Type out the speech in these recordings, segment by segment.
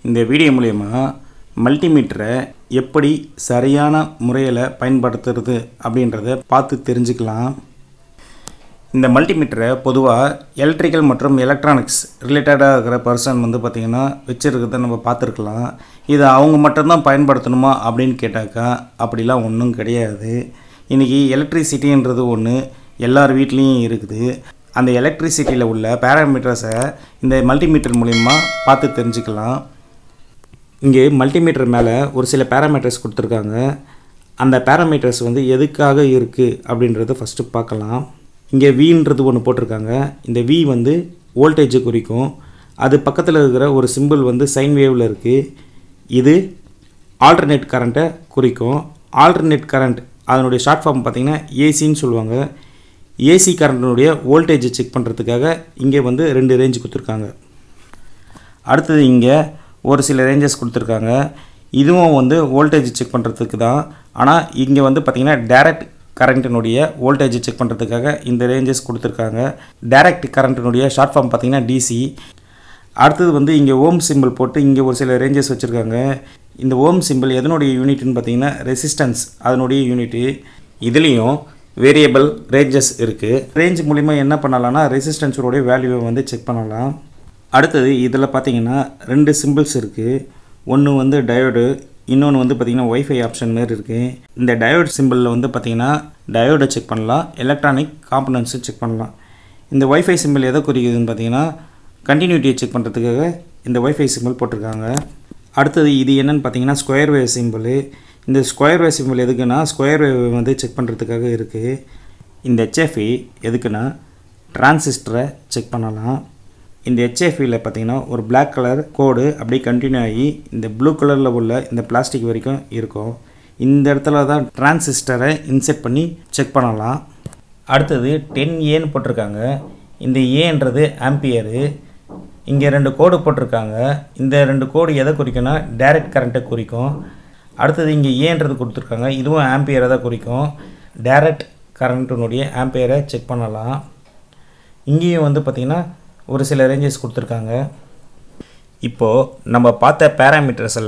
இந்த வீடியோ மூலயமா மல்டிமீட்டரை எப்படி சரியான முறையில் பயன்படுத்துறது அப்படின்றத பார்த்து தெரிஞ்சுக்கலாம் இந்த மல்டிமீட்டரை பொதுவாக எலக்ட்ரிக்கல் மற்றும் எலக்ட்ரானிக்ஸ் ரிலேட்டடாக இருக்கிற பர்சன் வந்து பார்த்திங்கன்னா வச்சுருக்கிறத நம்ம பார்த்துருக்கலாம் இதை அவங்க மட்டும்தான் பயன்படுத்தணுமா அப்படின்னு கேட்டாக்கா அப்படிலாம் ஒன்றும் கிடையாது இன்றைக்கி எலக்ட்ரிசிட்டின்றது ஒன்று எல்லார் வீட்லேயும் இருக்குது அந்த எலக்ட்ரிசிட்டியில் உள்ள பேராமீட்டர்ஸை இந்த மல்டிமீட்டர் மூலிமா பார்த்து தெரிஞ்சுக்கலாம் இங்கே மல்டிமீட்டர் மேலே ஒரு சில பேராமீட்டர்ஸ் கொடுத்துருக்காங்க அந்த பேராமீட்டர்ஸ் வந்து எதுக்காக இருக்குது அப்படின்றத ஃபஸ்ட்டு பார்க்கலாம் இங்கே வின்றது ஒன்று போட்டிருக்காங்க இந்த வி வந்து வோல்டேஜை குறிக்கும் அது பக்கத்தில் இருக்கிற ஒரு சிம்பிள் வந்து சைன் வேவில் இருக்குது இது ஆல்டர்னேட் கரண்ட்டை குறிக்கும் ஆல்டர்னேட் கரண்ட் அதனுடைய ஷார்ட் ஃபார்ம் பார்த்திங்கன்னா ஏசின்னு சொல்லுவாங்க ஏசி கரண்ட்டினுடைய வோல்டேஜை செக் பண்ணுறதுக்காக இங்கே வந்து ரெண்டு ரேஞ்ச் கொடுத்துருக்காங்க அடுத்தது இங்கே ஒரு சில ரேஞ்சஸ் கொடுத்துருக்காங்க இதுவும் வந்து வோல்டேஜ் செக் பண்ணுறதுக்கு தான் ஆனால் இங்கே வந்து பார்த்திங்கன்னா டைரக்ட் கரண்ட்டினுடைய வோல்டேஜ் செக் பண்ணுறதுக்காக இந்த ரேஞ்சஸ் கொடுத்துருக்காங்க டைரக்ட் கரண்ட்டினுடைய ஷார்ட் ஃபார்ம் பார்த்திங்கன்னா டிசி அடுத்தது வந்து இங்கே ஓம் சிம்பிள் போட்டு இங்கே ஒரு சில ரேஞ்சஸ் வச்சுருக்காங்க இந்த ஓம் சிம்பிள் எதனுடைய யூனிட்னு பார்த்தீங்கன்னா ரெசிஸ்டன்ஸ் அதனுடைய யூனிட்டு இதுலேயும் வேரியபிள் ரேஞ்சஸ் இருக்குது ரேஞ்ச் மூலிமா என்ன பண்ணலாம்னா ரெசிஸ்டன்ஸோடைய வேல்யூவை வந்து செக் பண்ணலாம் அடுத்தது இதில் பார்த்தீங்கன்னா ரெண்டு சிம்பிள்ஸ் இருக்குது ஒன்று வந்து டயோடு இன்னொன்று வந்து பார்த்திங்கன்னா ஒய்ஃபை ஆப்ஷன் மாரி இருக்குது இந்த டயோட் சிம்பிளில் வந்து பார்த்திங்கன்னா டயோடை செக் பண்ணலாம் எலக்ட்ரானிக் காம்பனன்ட்ஸை செக் பண்ணலாம் இந்த ஒய்ஃபை சிம்பிள் எதை குறிக்குதுன்னு பார்த்தீங்கன்னா கண்டினியூட்டியை செக் பண்ணுறதுக்காக இந்த ஒய்ஃபை சிம்பிள் போட்டிருக்காங்க அடுத்தது இது என்னன்னு பார்த்தீங்கன்னா ஸ்கொயர் வேவ் சிம்பிள் இந்த ஸ்கொயர் வேவ் சிம்பிள் எதுக்குன்னா ஸ்கொயர் வேவ் வந்து செக் பண்ணுறதுக்காக இருக்குது இந்த ஹெச்எஃப்இ எதுக்குன்னா டிரான்சிஸ்டரை செக் பண்ணலாம் இந்த ஹெச்எஃப்இயில் பார்த்தீங்கன்னா ஒரு Black கலர் கோடு அப்படியே கண்டினியூ ஆகி இந்த ப்ளூ கலரில் உள்ள இந்த பிளாஸ்டிக் வரைக்கும் இருக்கும் இந்த இடத்துல தான் டிரான்சிஸ்டரை இன்செர்ட் பண்ணி செக் பண்ணலாம் அடுத்தது டென் ஏன்னு போட்டிருக்காங்க இந்த ஏன்றது ஆம்பியரு இங்கே ரெண்டு கோடு போட்டிருக்காங்க இந்த ரெண்டு கோடு எதை குறிக்கும்னா டைரக்ட் கரண்ட்டை குறிக்கும் அடுத்தது இங்கே ஏன்றது கொடுத்துருக்காங்க இதுவும் ஆம்பியரை தான் குறிக்கும் டைரக்ட் கரண்ட்டினுடைய ஆம்பியரை செக் பண்ணலாம் இங்கேயும் வந்து பார்த்திங்கன்னா ஒரு சில ரேஞ்சஸ் கொடுத்துருக்காங்க இப்போது நம்ம பார்த்த பேராமீட்டர்ஸில்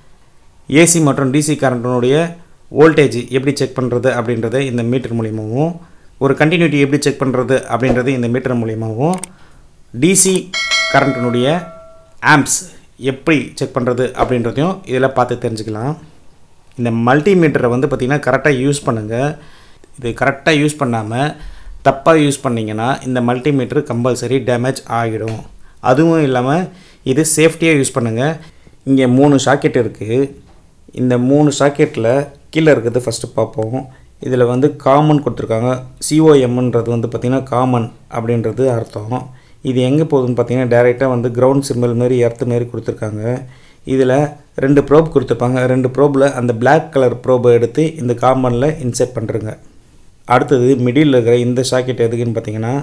ஏசி மற்றும் டிசி கரண்ட்டினுடைய வோல்டேஜ் எப்படி செக் பண்ணுறது அப்படின்றத இந்த மீட்டர் மூலியமாகவும் ஒரு கண்டினியூட்டி எப்படி செக் பண்ணுறது அப்படின்றது இந்த மீட்டர் மூலியமாகவும் டிசி கரண்ட்டினுடைய ஆம்ப்ஸ் எப்படி செக் பண்ணுறது அப்படின்றதையும் இதில் பார்த்து தெரிஞ்சுக்கலாம் இந்த மல்டிமீட்டரை வந்து பார்த்திங்கன்னா கரெக்டாக யூஸ் பண்ணுங்கள் இது கரெக்டாக யூஸ் பண்ணாமல் தப்பாக யூஸ் பண்ணிங்கன்னா இந்த மல்டிமீட்டர் கம்பல்சரி டேமேஜ் ஆகிடும் அதுவும் இல்லாமல் இது சேஃப்டியாக யூஸ் பண்ணுங்கள் இங்கே மூணு சாக்கெட் இருக்குது இந்த மூணு சாக்கெட்டில் கீழே இருக்கிறது ஃபஸ்ட்டு பார்ப்போம் இதில் வந்து காமன் கொடுத்துருக்காங்க சிஓஎம்ன்றது வந்து பார்த்திங்கன்னா காமன் அப்படின்றது அர்த்தம் இது எங்கே போகுதுன்னு பார்த்தீங்கன்னா டைரெக்டாக வந்து கிரவுண்ட் சிம்பிள் மாரி எர்த்து மாரி கொடுத்துருக்காங்க இதில் ரெண்டு ப்ரோப் கொடுத்துருப்பாங்க ரெண்டு ப்ரோபில் அந்த Black கலர் ப்ரோபை எடுத்து இந்த காமனில் இன்செர்ட் பண்ணுறங்க அடுத்தது மிடில் இருக்கிற இந்த சாக்கெட் எதுக்குன்னு பார்த்தீங்கன்னா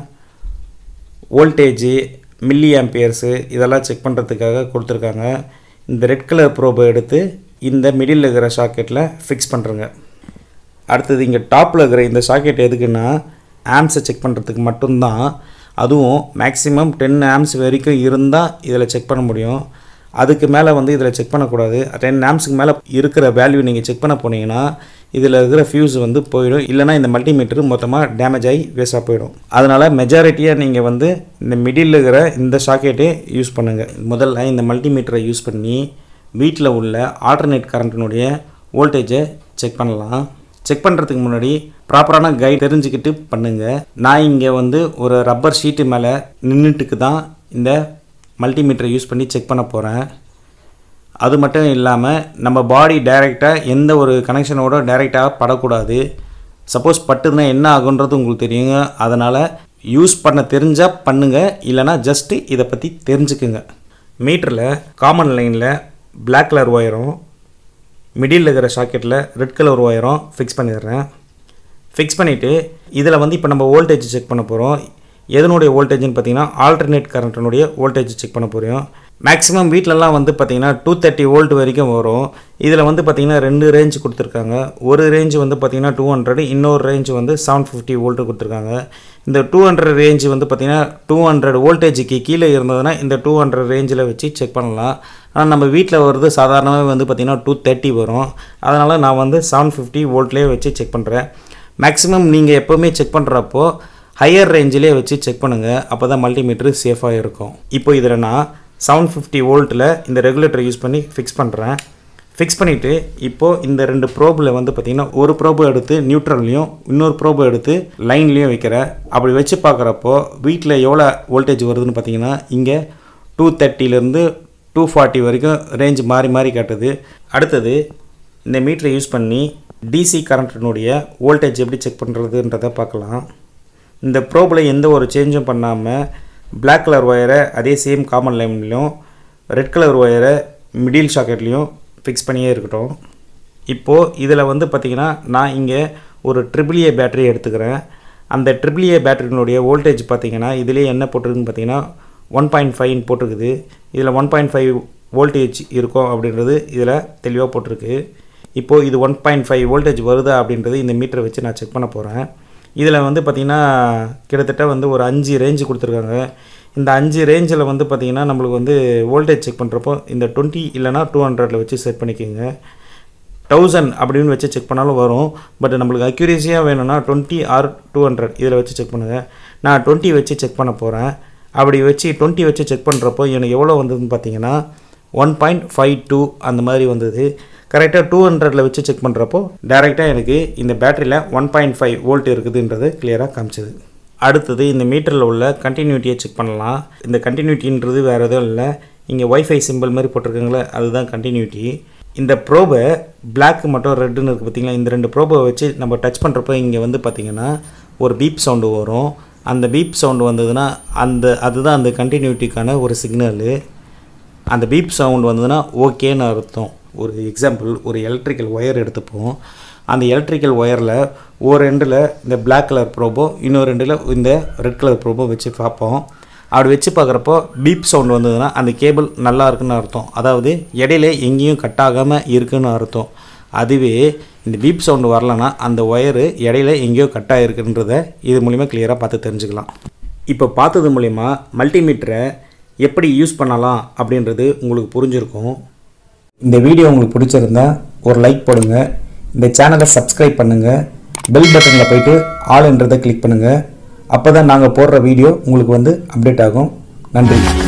வோல்டேஜு மில்லி ஆம்பியர்ஸு இதெல்லாம் செக் பண்ணுறதுக்காக கொடுத்துருக்காங்க இந்த ரெட் கலர் ப்ரோபை எடுத்து இந்த மிடில் இருக்கிற சாக்கெட்டில் ஃபிக்ஸ் பண்ணுறங்க அடுத்தது இங்கே டாப்பில் இருக்கிற இந்த சாக்கெட் எதுக்குன்னா ஆம்ஸை செக் பண்ணுறதுக்கு மட்டும்தான் அதுவும் மேக்ஸிமம் டென் ஆம்ஸ் வரைக்கும் இருந்தால் இதில் செக் பண்ண முடியும் அதுக்கு மேலே வந்து இதில் செக் பண்ணக்கூடாது டென் ஆம்ஸுக்கு மேலே இருக்கிற வேல்யூ நீங்கள் செக் பண்ண போனீங்கன்னா இதில் இருக்கிற ஃபியூஸ் வந்து போயிடும் இல்லைனா இந்த மல்டிமீட்டர் மொத்தமாக டேமேஜ் ஆகி வேஸ்ட்டாக போயிடும் அதனால் மெஜாரிட்டியாக நீங்கள் வந்து இந்த மிடில் இருக்கிற இந்த சாக்கெட்டே யூஸ் பண்ணுங்கள் முதல்ல இந்த மல்டிமீட்டரை யூஸ் பண்ணி வீட்டில் உள்ள ஆல்டர்னேட் கரண்ட்டினுடைய வோல்டேஜை செக் பண்ணலாம் செக் பண்ணுறதுக்கு முன்னாடி ப்ராப்பரான கைட் தெரிஞ்சுக்கிட்டு பண்ணுங்கள் நான் இங்கே வந்து ஒரு ரப்பர் ஷீட்டு மேலே நின்றுட்டுக்கு தான் இந்த மல்டிமீட்டரை யூஸ் பண்ணி செக் பண்ண போகிறேன் அது மட்டும் இல்லாமல் நம்ம பாடி டைரெக்டாக எந்த ஒரு கனெக்ஷனோட டைரெக்டாக படக்கூடாது சப்போஸ் பட்டுதுன்னா என்ன ஆகுன்றது உங்களுக்கு தெரியுங்க அதனால் யூஸ் பண்ண தெரிஞ்சால் பண்ணுங்கள் இல்லைனா ஜஸ்ட்டு இதை பற்றி தெரிஞ்சுக்குங்க மீட்டரில் காமன் லைனில் Black கலர் ஒயரும் மிடில் இருக்கிற சாக்கெட்டில் ரெட் கலர் ஒயரும் ஃபிக்ஸ் பண்ணிடுறேன் ஃபிக்ஸ் பண்ணிவிட்டு இதில் வந்து இப்போ நம்ம வோல்டேஜ் செக் பண்ண போகிறோம் எதனுடைய வோல்டேஜ்னு பார்த்தீங்கன்னா ஆல்டர்னேட் கரண்ட்டினுடைய வோல்டேஜ் செக் பண்ண போகிறோம் மேக்ஸிமம் வீட்டிலலாம் வந்து பார்த்திங்கன்னா டூ தேர்ட்டி வோல்ட் வரைக்கும் வரும் இதில் வந்து பார்த்திங்கன்னா ரெண்டு ரேஞ்ச் கொடுத்துருக்காங்க ஒரு ரேஞ்ச் வந்து பார்த்திங்கன்னா டூ ஹண்ட்ரட் இன்னொரு ரேஞ்ச் வந்து செவன் ஃபிஃப்டி வோல்ட்டு கொடுத்துருக்காங்க இந்த டூ ஹண்ட்ரட் ரேஞ்ச் வந்து பார்த்திங்கன்னா டூ ஹண்ட்ரட் வோல்டேஜுக்கு கீழே இருந்ததுன்னா இந்த டூ ஹண்ட்ரட் ரேஞ்சில் வச்சு செக் பண்ணலாம் ஆனால் நம்ம வீட்டில் வருது சாதாரணமாக வந்து பார்த்திங்கன்னா டூ தேர்ட்டி வரும் அதனால் நான் வந்து செவன் ஃபிஃப்டி வோல்ட்லேயே வச்சு செக் பண்ணுறேன் மேக்ஸிமம் நீங்கள் எப்போவுமே செக் பண்ணுறப்போ ஹையர் ரேஞ்சிலே வச்சு செக் பண்ணுங்கள் அப்போ தான் மல்டிமீட்ரு சேஃபாக இருக்கும் இப்போ இதில் நான் செவன் ஃபிஃப்டி வோல்ட்டில் இந்த ரெகுலேட்டர் யூஸ் பண்ணி ஃபிக்ஸ் பண்ணுறேன் ஃபிக்ஸ் பண்ணிவிட்டு இப்போது இந்த ரெண்டு ப்ரோபில் வந்து பார்த்திங்கன்னா ஒரு ப்ரோபு எடுத்து நியூட்ரல்லையும் இன்னொரு ப்ரோபு எடுத்து லைன்லேயும் வைக்கிறேன் அப்படி வச்சு பார்க்குறப்போ வீட்டில் எவ்வளோ வோல்டேஜ் வருதுன்னு பார்த்தீங்கன்னா இங்கே டூ தேர்ட்டிலேருந்து டூ ஃபார்ட்டி வரைக்கும் ரேஞ்ச் மாறி மாறி காட்டுது அடுத்தது இந்த மீட்டரை யூஸ் பண்ணி டிசி கரண்ட்டினுடைய வோல்டேஜ் எப்படி செக் பண்ணுறதுன்றதை பார்க்கலாம் இந்த ப்ரோபில் எந்த ஒரு சேஞ்சும் பண்ணாமல் Black கலர் ஒயரை அதே சேம் காமன் லைன்லையும் ரெட் கலர் ஒயரை மிடில் ஷாக்கெட்லேயும் ஃபிக்ஸ் பண்ணியே இருக்கட்டும் இப்போது இதில் வந்து பார்த்திங்கன்னா நான் இங்கே ஒரு ட்ரிபிள் ஏ பேட்டரி எடுத்துக்கிறேன் அந்த ட்ரிபிள் ஏ பேட்டரியினுடைய வோல்டேஜ் பார்த்தீங்கன்னா இதிலே என்ன போட்டிருக்குன்னு பார்த்தீங்கன்னா ஒன் பாயிண்ட் ஃபைவ்னு போட்டிருக்குது இதில் ஒன் பாயிண்ட் ஃபைவ் வோல்டேஜ் இருக்கும் அப்படின்றது இதில் தெளிவாக போட்டிருக்கு இப்போது இது ஒன் பாயிண்ட் ஃபைவ் வோல்டேஜ் வருதா அப்படின்றது இந்த மீட்டரை வச்சு நான் செக் பண்ண போகிறேன் இதில் வந்து பார்த்திங்கன்னா கிட்டத்தட்ட வந்து ஒரு அஞ்சு ரேஞ்சு கொடுத்துருக்காங்க இந்த அஞ்சு ரேஞ்சில் வந்து பார்த்திங்கன்னா நம்மளுக்கு வந்து வோல்டேஜ் செக் பண்ணுறப்போ இந்த டுவெண்ட்டி இல்லைனா டூ ஹண்ட்ரடில் வச்சு செட் பண்ணிக்கோங்க தௌசண்ட் அப்படின்னு வச்சு செக் பண்ணாலும் வரும் பட் நம்மளுக்கு அக்யூரேசியாக வேணும்னா டுவெண்ட்டி ஆர் டூ ஹண்ட்ரட் இதில் வச்சு செக் பண்ணுங்கள் நான் டுவெண்ட்டி வச்சு செக் பண்ண போகிறேன் அப்படி வச்சு டுவெண்ட்டி வச்சு செக் பண்ணுறப்போ எனக்கு எவ்வளோ வந்ததுன்னு பார்த்தீங்கன்னா ஒன் பாயிண்ட் ஃபைவ் டூ அந்த மாதிரி வந்தது கரெக்டாக டூ ஹண்ட்ரடில் வச்சு செக் பண்ணுறப்போ டேரெக்டாக எனக்கு இந்த பேட்டரியில் ஒன் பாயிண்ட் ஃபைவ் வோல்ட் இருக்குதுன்றது கிளியராக காமிச்சது அடுத்தது இந்த மீட்டரில் உள்ள கண்டினியூட்டியை செக் பண்ணலாம் இந்த கண்டினியூட்டின்றது வேறு எதுவும் இல்லை இங்கே ஒய்ஃபை சிம்பிள் மாதிரி போட்டிருக்காங்களே அதுதான் கண்டினியூட்டி இந்த ப்ரோபை பிளாக் மட்டும் ரெட்டுன்னு இருக்குது பார்த்தீங்களா இந்த ரெண்டு ப்ரோபை வச்சு நம்ம டச் பண்ணுறப்போ இங்கே வந்து பார்த்திங்கன்னா ஒரு பீப் சவுண்டு வரும் அந்த பீப் சவுண்டு வந்ததுன்னா அந்த அதுதான் அந்த கண்டினியூட்டிக்கான ஒரு சிக்னலு அந்த பீப் சவுண்ட் வந்ததுன்னா ஓகேன்னு அர்த்தம் ஒரு எக்ஸாம்பிள் ஒரு எலக்ட்ரிக்கல் ஒயர் எடுத்துப்போம் அந்த எலக்ட்ரிக்கல் ஒயரில் ஒரு ரெண்டில் இந்த Black கலர் ப்ரோபோ இன்னொரு ரெண்டில் இந்த ரெட் கலர் ப்ரோபோ வச்சு பார்ப்போம் அப்படி வச்சு பார்க்குறப்போ பீப் சவுண்ட் வந்ததுன்னா அந்த கேபிள் நல்லா இருக்குன்னு அர்த்தம் அதாவது இடையில எங்கேயும் கட் ஆகாமல் இருக்குன்னு அர்த்தம் அதுவே இந்த பீப் சவுண்டு வரலன்னா அந்த ஒயரு இடையில எங்கேயோ கட் ஆகிருக்குன்றத இது மூலிமா கிளியராக பார்த்து தெரிஞ்சுக்கலாம் இப்போ பார்த்தது மூலிமா மல்டிமீட்டரை எப்படி யூஸ் பண்ணலாம் அப்படின்றது உங்களுக்கு புரிஞ்சிருக்கும் இந்த வீடியோ உங்களுக்கு பிடிச்சிருந்தா ஒரு லைக் போடுங்க இந்த சேனலை சப்ஸ்கிரைப் பண்ணுங்கள் பெல் பட்டனில் போயிட்டு ஆல்ன்றதை கிளிக் பண்ணுங்கள் அப்போ தான் நாங்கள் போடுற வீடியோ உங்களுக்கு வந்து அப்டேட் ஆகும் நன்றி